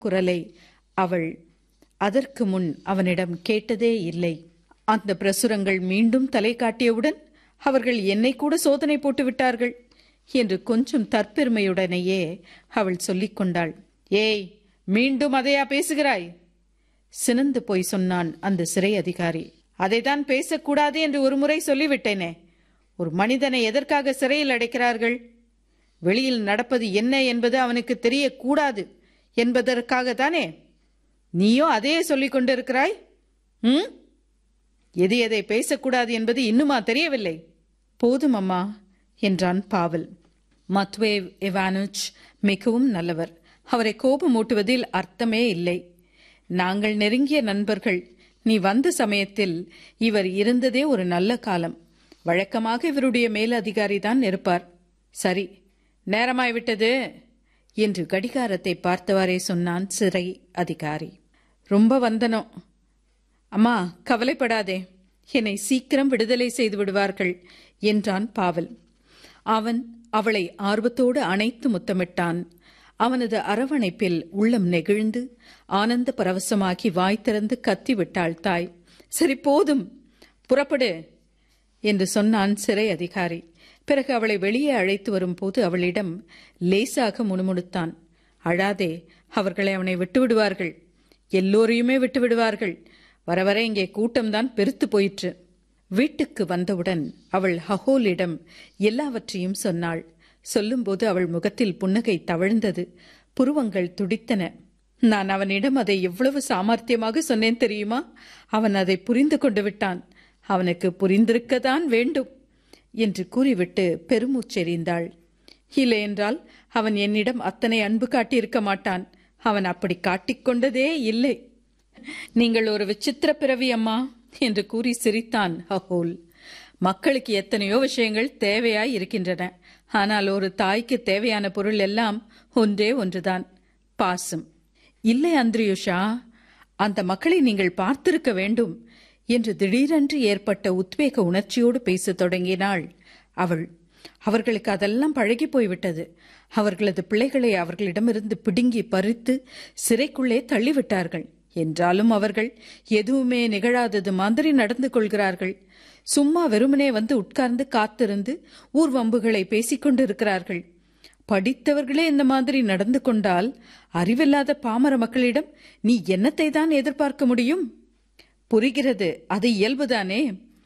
குரலை அவள் அதற்கு முன் அவனிடம் கேட்டதே இல்லை அந்த பிரசுரங்கள் மீண்டும் தலை காட்டியவுடன் அவர்கள் என்னை கூட சோதனை போட்டு விட்டார்கள் என்று கொஞ்சம் தற்பெருமையுடனேயே அவள் சொல்லிக் கொண்டாள் ஏய் மீண்டும் அதையா பேசுகிறாய் சினந்து போய் சொன்னான் அந்த சிறை அதிகாரி அதைதான் பேசக்கூடாது என்று ஒருமுறை சொல்லிவிட்டேனே ஒரு மனிதனை எதற்காக சிறையில் அடைக்கிறார்கள் வெளியில் நடப்பது என்ன என்பது அவனுக்கு தெரியக்கூடாது என்பதற்காக தானே நீயோ அதையே சொல்லிக் கொண்டிருக்கிறாய் ம் எது எதை பேசக்கூடாது என்பது இன்னுமா தெரியவில்லை போதும் அம்மா என்றான் பாவல் மத்வேவ் இவானுச் மிகவும் நல்லவர் அவரை கோபமூட்டுவதில் அர்த்தமே இல்லை நாங்கள் நெருங்கிய நண்பர்கள் நீ வந்த சமயத்தில் இவர் இருந்ததே ஒரு நல்ல காலம் வழக்கமாக இவருடைய மேலதிகாரி தான் இருப்பார் சரி நேரமாய்விட்டது என்று கடிகாரத்தை பார்த்தவாறே சொன்னான் சிறை அதிகாரி ரொம்ப வந்தனம் அம்மா கவலைப்படாதே என்னை சீக்கிரம் விடுதலை செய்து விடுவார்கள் என்றான் பாவல் அவன் அவளை ஆர்வத்தோடு அணைத்து முத்தமிட்டான் அவனது அரவணைப்பில் உள்ளம் நெகிழ்ந்து ஆனந்த பரவசமாகி வாய் திறந்து கத்திவிட்டாள் தாய் சரி போதும் புறப்படு என்று சொன்னான் சிறை அதிகாரி பிறகு அவளை வெளியே அழைத்து வரும்போது அவளிடம் லேசாக முணுமுணுத்தான் அழாதே அவர்களை அவனை விட்டுவிடுவார்கள் எல்லோரையுமே விட்டுவிடுவார்கள் வர வர இங்கே கூட்டம்தான் பெருத்து போயிற்று வீட்டுக்கு வந்தவுடன் அவள் ஹகோலிடம் எல்லாவற்றையும் சொன்னாள் சொல்லும்போது அவள் முகத்தில் புன்னகை தவழ்ந்தது புருவங்கள் துடித்தன நான் அவனிடம் அதை எவ்வளவு சாமர்த்தியமாக சொன்னேன் தெரியுமா அவன் அதை புரிந்து கொண்டு விட்டான் அவனுக்கு புரிந்திருக்கத்தான் வேண்டும் என்று கூறிவிட்டு பெருமூச்செறிந்தாள் இல்லையென்றால் அவன் என்னிடம் அத்தனை அன்பு காட்டியிருக்க மாட்டான் அவன் அப்படி காட்டிக்கொண்டதே இல்லை நீங்கள் ஒரு விசித்திர பிறவி அம்மா என்று கூறி சிரித்தான் ஹகோல் மக்களுக்கு எத்தனையோ விஷயங்கள் தேவையாய் இருக்கின்றன ஆனால் ஒரு தாய்க்கு தேவையான பொருள் எல்லாம் ஒன்றே ஒன்றுதான் பாசம் இல்லை அந்திரியுஷா அந்த மக்களை நீங்கள் பார்த்திருக்க வேண்டும் என்று திடீரென்று ஏற்பட்ட உத்வேக உணர்ச்சியோடு பேசத் தொடங்கினாள் அவள் அவர்களுக்கு அதெல்லாம் பழகி போய்விட்டது அவர்களது பிள்ளைகளை அவர்களிடமிருந்து பிடுங்கி பறித்து சிறைக்குள்ளே தள்ளிவிட்டார்கள் என்றாலும் அவர்கள் எதுவுமே நிகழாதது மாதிரி நடந்து கொள்கிறார்கள் சும்மா வெறுமனே வந்து உட்கார்ந்து காத்திருந்து ஊர்வம்புகளை பேசிக் கொண்டிருக்கிறார்கள் படித்தவர்களே இந்த மாதிரி நடந்து கொண்டால் அறிவில்லாத பாமர மக்களிடம் நீ என்னத்தை தான் எதிர்பார்க்க முடியும் புரிகிறது அது இயல்புதானே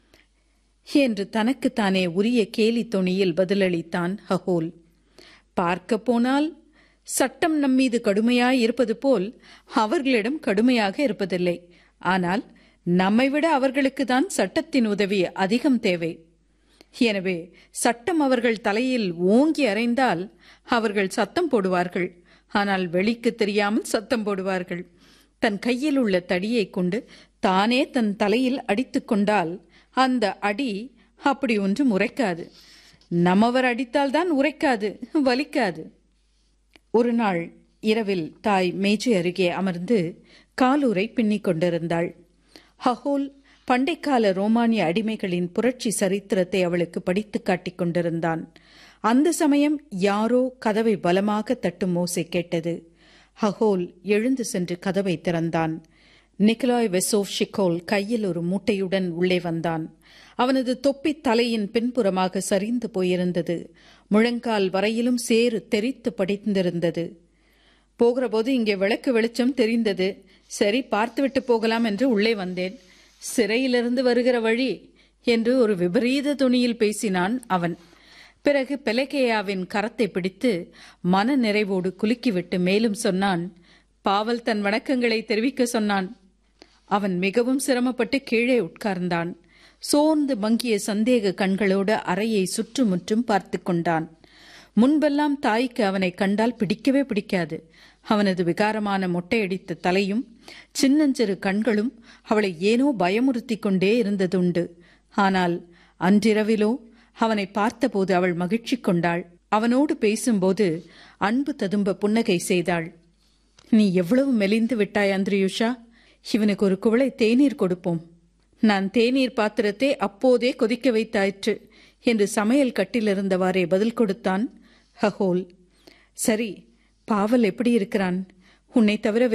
என்று தனக்குத்தானே உரிய கேலி தொனியில் பதிலளித்தான் ஹகோல் பார்க்க போனால் சட்டம் நம்மீது கடுமையாய் இருப்பது போல் அவர்களிடம் கடுமையாக இருப்பதில்லை ஆனால் நம்மை விட அவர்களுக்கு தான் சட்டத்தின் உதவி அதிகம் தேவை எனவே சட்டம் அவர்கள் தலையில் ஓங்கி அறைந்தால் அவர்கள் சத்தம் போடுவார்கள் ஆனால் வெளிக்கு தெரியாமல் சத்தம் போடுவார்கள் தன் கையில் உள்ள தடியை கொண்டு தானே தன் தலையில் அடித்துக் கொண்டால் அந்த அடி அப்படி ஒன்றும் உரைக்காது நம்மவர் அடித்தால்தான் உரைக்காது வலிக்காது ஒரு நாள் இரவில் தாய் மேஜை அருகே அமர்ந்து காலூரை பின்னிக் கொண்டிருந்தாள் ஹஹோல் பண்டைக்கால ரோமானிய அடிமைகளின் புரட்சி சரித்திரத்தை அவளுக்கு படித்து காட்டிக் கொண்டிருந்தான் அந்த சமயம் யாரோ கதவை பலமாக தட்டும் மோசை கேட்டது ஹஹோல் எழுந்து சென்று கதவை திறந்தான் நிக்கலாய் வெசோவ் ஷிகோல் கையில் ஒரு மூட்டையுடன் உள்ளே வந்தான் அவனது தொப்பி தலையின் பின்புறமாக சரிந்து போயிருந்தது முழங்கால் வரையிலும் சேறு தெரித்து படிந்திருந்தது போகிறபோது இங்கே விளக்கு வெளிச்சம் தெரிந்தது சரி பார்த்துவிட்டு போகலாம் என்று உள்ளே வந்தேன் சிறையிலிருந்து வருகிற வழி என்று ஒரு விபரீத துணியில் பேசினான் அவன் பிறகு பெலகேயாவின் கரத்தை பிடித்து மன நிறைவோடு குலுக்கிவிட்டு மேலும் சொன்னான் பாவல் தன் வணக்கங்களை தெரிவிக்க சொன்னான் அவன் மிகவும் சிரமப்பட்டு கீழே உட்கார்ந்தான் சோர்ந்து மங்கிய சந்தேக கண்களோடு அறையை சுற்றுமுற்றும் பார்த்து கொண்டான் முன்பெல்லாம் தாய்க்கு அவனை கண்டால் பிடிக்கவே பிடிக்காது அவனது விகாரமான மொட்டையடித்த தலையும் சின்னஞ்சிறு கண்களும் அவளை ஏனோ பயமுறுத்திக் கொண்டே இருந்ததுண்டு ஆனால் அன்றிரவிலோ அவனை பார்த்தபோது அவள் மகிழ்ச்சி கொண்டாள் அவனோடு பேசும்போது அன்பு ததும்ப புன்னகை செய்தாள் நீ எவ்வளவு மெலிந்து விட்டாய் அந்திரியுஷா இவனுக்கு ஒரு குவளை தேநீர் கொடுப்போம் நான் தேநீர் பாத்திரத்தை அப்போதே கொதிக்க வைத்தாயிற்று என்று சமையல் கட்டிலிருந்தவாறே பதில் கொடுத்தான் ஹஹோல் சரி பாவல் எப்படி இருக்கிறான் உன்னை தவிர